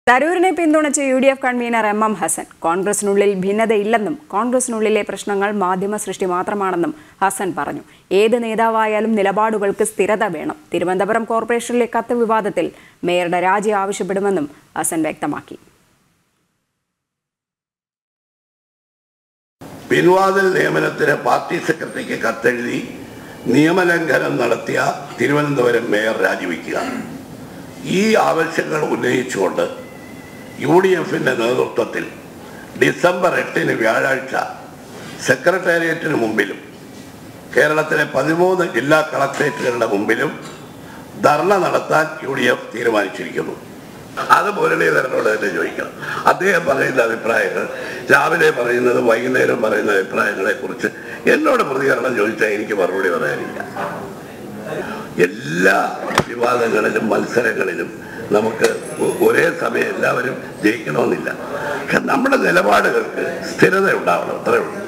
തരൂരിനെ പിന്തുണച്ച് U D F convener M M Hasan കോൺഗ്രസിനുള്ളിൽ ഭിന്നതയില്ലെന്നും കോൺഗ്രസിനുള്ളിലെ പ്രശ്നങ്ങൾ മാധ്യമ സൃഷ്ടി മാത്രമാണെന്നും ഹസൻ പറഞ്ഞു ഏത് നേതാവായാലും നിലപാടുകൾക്ക് സ്ഥിരത വേണം തിരുവനന്തപുരം കോർപ്പറേഷനിലെ കത്ത് വിവാദത്തിൽ മേയറുടെ രാജി ആവശ്യപ്പെടുമെന്നും ഹസൻ വ്യക്തമാക്കി പിൻവാതിൽ നിയമനത്തിന് പാർട്ടി സെക്രട്ടറിക്ക് കത്തെഴുതി നിയമലംഘനം നടത്തിയ തിരുവനന്തപുരം മേയർ രാജിവെക്കുക ഈ ആവശ്യങ്ങൾ ഉന്നയിച്ചുകൊണ്ട് യു ഡി എഫിൻ്റെ നേതൃത്വത്തിൽ ഡിസംബർ എട്ടിന് വ്യാഴാഴ്ച സെക്രട്ടേറിയറ്റിന് മുമ്പിലും കേരളത്തിലെ പതിമൂന്ന് ജില്ലാ കളക്ട്രേറ്റുകളുടെ മുമ്പിലും ധർണ നടത്താൻ യു ഡി എഫ് തീരുമാനിച്ചിരിക്കുന്നു അത് മുരളീധരനോട് തന്നെ ചോദിക്കണം അദ്ദേഹം പറയുന്ന അഭിപ്രായങ്ങൾ രാവിലെ പറയുന്നത് വൈകുന്നേരം പറയുന്ന അഭിപ്രായങ്ങളെ കുറിച്ച് എന്നോട് പ്രതികരണം ചോദിച്ചാൽ എനിക്ക് മറുപടി പറയാനില്ല എല്ലാ വിവാദങ്ങളിലും മത്സരങ്ങളിലും നമുക്ക് ഒ- ഒരേ സമയം എല്ലാവരും ജയിക്കണമെന്നില്ല പക്ഷെ നമ്മുടെ നിലപാടുകൾക്ക് സ്ഥിരത ഉണ്ടാവണം അത്രേ ഉള്ളൂ